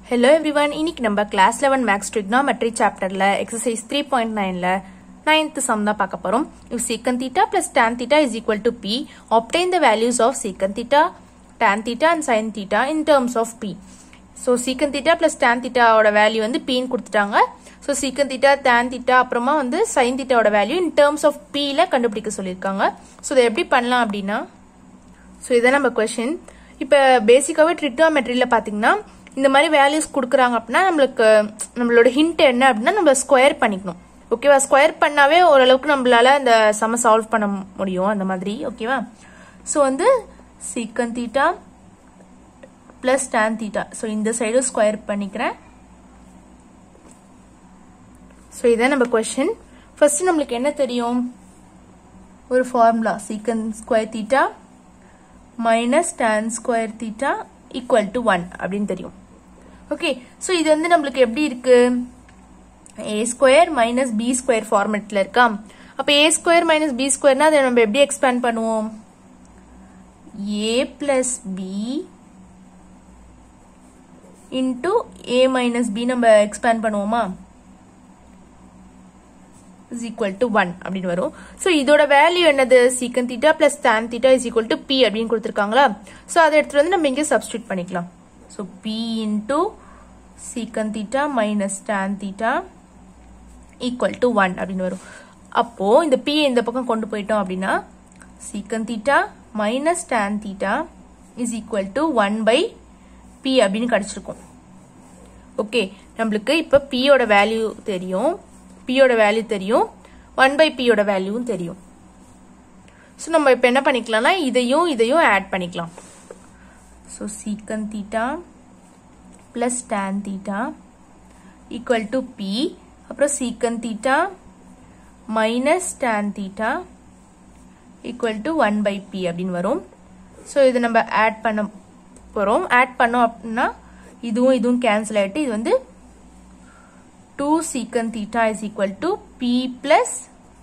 hello everyone இன்னைக்கு நம்ம class eleven maths trigonometry சாப்டர்ல எக்ஸசைஸ் த்ரீ பாயிண்ட் நைன்ல நைன்த் சம் தான் பார்க்க போறோம் if secant theta plus tan theta is equal to p obtain the values of secant theta tan theta and sin theta in terms of p so secant theta plus tan தீட்டாவோட value வந்து பின்னு கொடுத்துட்டாங்க so secant theta tan theta அப்புறமா வந்து sine தீட்டாவோட value in terms of பியில் கண்டுபிடிக்க சொல்லியிருக்காங்க ஸோ இதை எப்படி பண்ணலாம் அப்படின்னா ஸோ இதான் நம்ம கொஷின் இப்போ பேசிக்காகவே ட்ரிக்னாமெட்ரியில் பார்த்தீங்கன்னா இந்த மாதிரி வேல்யூஸ் கொடுக்குறாங்க அப்படின்னா நம்மளுக்கு நம்மளோட ஹிண்ட் என்ன அப்படின்னா நம்ம ஸ்கொயர் பண்ணிக்கணும் ஓகேவா ஸ்கொயர் பண்ணாவே ஓரளவுக்கு நம்மளால அந்த சம சால்வ் பண்ண முடியும் அந்த மாதிரி ஓகேவா ஸோ வந்து secant theta plus tan theta so இந்த சைடும் ஸ்கொயர் பண்ணிக்கிறேன் ஸோ இதான் நம்ம கொஷின் ஃபர்ஸ்ட் நம்மளுக்கு என்ன தெரியும் ஒரு formula secant square theta minus tan square theta equal to one அப்படின்னு தெரியும் ஓகே ஸோ இது வந்து நம்மளுக்கு எப்படி இருக்கு a square minus b square ஃபார்மெட்டில் இருக்கா அப்போ ஏ ஸ்கொயர் மைனஸ் பி ஸ்கொயர்னா அதை நம்ம எப்படி எக்ஸ்பேண்ட் பண்ணுவோம் a plus b into a minus b நம்ம எக்ஸ்பேண்ட் பண்ணுவோமா இஸ் ஈக்குவல் டு ஒன் அப்படின்னு வரும் ஸோ இதோட வேல்யூ என்னது secant theta plus tan theta is equal to p அப்படின்னு கொடுத்துருக்காங்களா ஸோ அதை எடுத்துட்டு வந்து நம்ம இங்கே சப்ஸ்டியூட் பண்ணிக்கலாம் so p into secant theta minus tan theta equal to one அப்படின்னு வரும் அப்போ இந்த பி இந்த பக்கம் கொண்டு போயிட்டோம் அப்படின்னா secant theta minus tan theta is equal to one by p அப்படின்னு கிடைச்சிருக்கும் ஓகே நம்மளுக்கு இப்போ பியோட வேல்யூ தெரியும் பியோட வேல்யூ தெரியும் ஒன் பை பியோட வேல்யூவும் தெரியும் ஸோ நம்ம இப்போ என்ன பண்ணிக்கலாம்னா இதையும் இதையும் ஆட் பண்ணிக்கலாம் so secant theta plus tan theta equal to p அப்புறம் secant theta minus tan theta equal to one by p அப்படின்னு வரும் ஸோ இதை நம்ம ஆட் பண்ண போகிறோம் ஆட் பண்ணோம் அப்படின்னா இதுவும் இதுவும் கேன்சல் ஆகிட்டு இது வந்து 2 secant theta is equal to p plus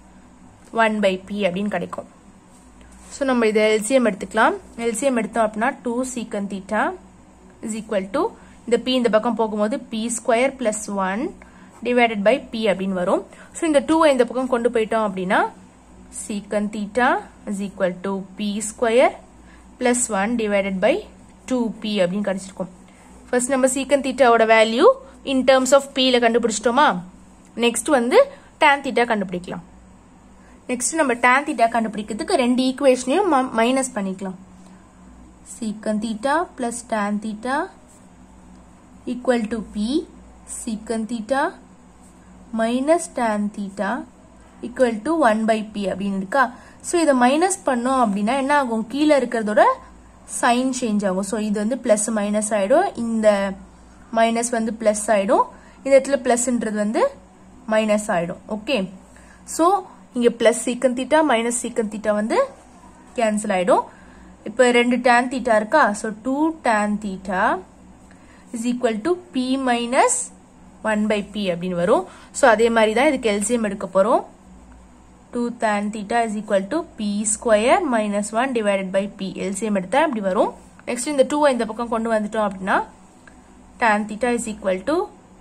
1 by p அப்படின்னு கிடைக்கும் ஸோ நம்ம இதை எல்சிஎம் எடுத்துக்கலாம் எல்சிஎம் எடுத்தோம் அப்படின்னா 2 secant theta is equal to இந்த p இந்த பக்கம் போகும்போது p square plus one divided by p அப்படின்னு வரும் ஸோ இந்த 2 இந்த பக்கம் கொண்டு போயிட்டோம் அப்படின்னா secant theta is equal to p square plus one divided by two B அப்படின்னு கிடைச்சிருக்கும் ஃபர்ஸ்ட் நம்ம சீக்கன் தீட்டாவோட வேல்யூ இன் டேர்ம்ஸ் ஆஃப் பியில் கண்டுபிடிச்சிட்டோமா நெக்ஸ்ட் வந்து டேன் தீட்டா கண்டுபிடிக்கலாம் நெக்ஸ்ட் நம்ம டேன் தீட்டா கண்டுபிடிக்கிறதுக்கு ரெண்டு ஈக்குவேஷனையும் மைனஸ் பண்ணிக்கலாம் secant theta plus tan theta equal to p secant theta minus tan theta equal to one by p அப்படின்னு இருக்கா ஸோ இதை மைனஸ் பண்ணோம் அப்படின்னா என்ன ஆகும் கீழே இருக்கிறதோட சைன் சேஞ்ச் ஆகும் ஸோ இது வந்து பிளஸ் மைனஸ் ஆயிடும் இந்த மைனஸ் வந்து பிளஸ் ஆயிடும் இந்த இடத்துல பிளஸ்ன்றது வந்து மைனஸ் ஆயிடும் ஓகே ஸோ இங்க plus secant theta minus secant theta வந்து கேன்சல் ஆயிடும் இப்போ ரெண்டு டேன் தீட்டா இருக்கா so two tan theta is equal to p minus one by p அப்படின்னு வரும் ஸோ அதே மாதிரி தான் இதுக்கு எல்சிஎம் எடுக்க போறோம் two tan theta is equal to B square minus one divided by p LCM எடுத்தா இப்படி வரும் நெக்ஸ்ட் இந்த டூவை இந்த பக்கம் கொண்டு வந்துட்டோம் அப்படின்னா tan theta is equal to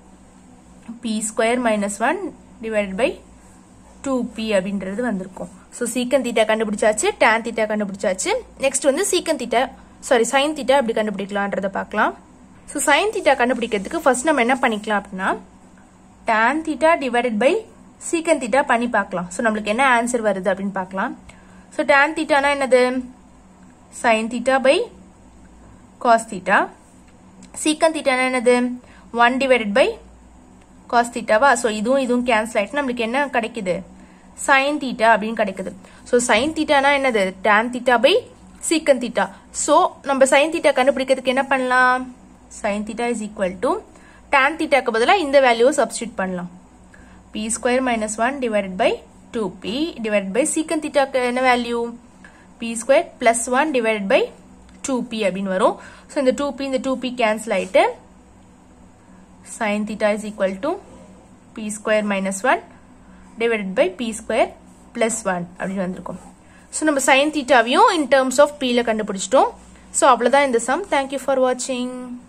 p square minus 1 divided by 2p அப்படின்றது வந்திருக்கும் ஸோ சீக்கன் தீட்டா கண்டுபிடிச்சாச்சு tan தீட்டா கண்டுபிடிச்சாச்சு நெக்ஸ்ட் வந்து secant theta sorry sine theta எப்படி கண்டுபிடிக்கலான்றத பார்க்கலாம் ஸோ சைன் தீட்டா கண்டுபிடிக்கிறதுக்கு ஃபர்ஸ்ட் நம்ம என்ன பண்ணிக்கலாம் அப்படின்னா tan theta divided by secant theta பண்ணி பார்க்கலாம் ஸோ நம்மளுக்கு என்ன ஆன்சர் வருது அப்படின்னு பார்க்கலாம் ஸோ tan தீட்டானா என்னது sine theta by cos theta secant தீட்டானா என்னது ஒன் டிவைடட் பை காஸ் தீட்டாவா ஸோ இதுவும் இதுவும் கேன்சல் ஆயிட்டு நம்மளுக்கு என்ன கிடைக்குது சைன் தீட்டா அப்படின்னு கிடைக்குது ஸோ சைன் தீட்டானா என்னது tan theta by secant theta so நம்ம சைன் தீட்டா கண்டுபிடிக்கிறதுக்கு என்ன பண்ணலாம் sine theta is equal to tan தீட்டாக்கு பதிலாக இந்த வேல்யூவை சப்ஸ்டியூட் பண்ணலாம் B square minus one divided by two B divided by secant தீட்டாக்கு என்ன value B square plus one divided by two B அப்படின்னு வரும் ஸோ இந்த டூ பி இந்த டூ பி கேன்சல் ஆயிட்டு sine theta is equal to B square minus one divided by B square plus one அப்படின்னு வந்திருக்கும் so நம்ம sine தீட்டாவையும் in terms of பியில் கண்டுபிடிச்சிட்டோம் ஸோ அவ்வளோதான் இந்த சம் தேங்க்யூ ஃபார் வாட்சிங்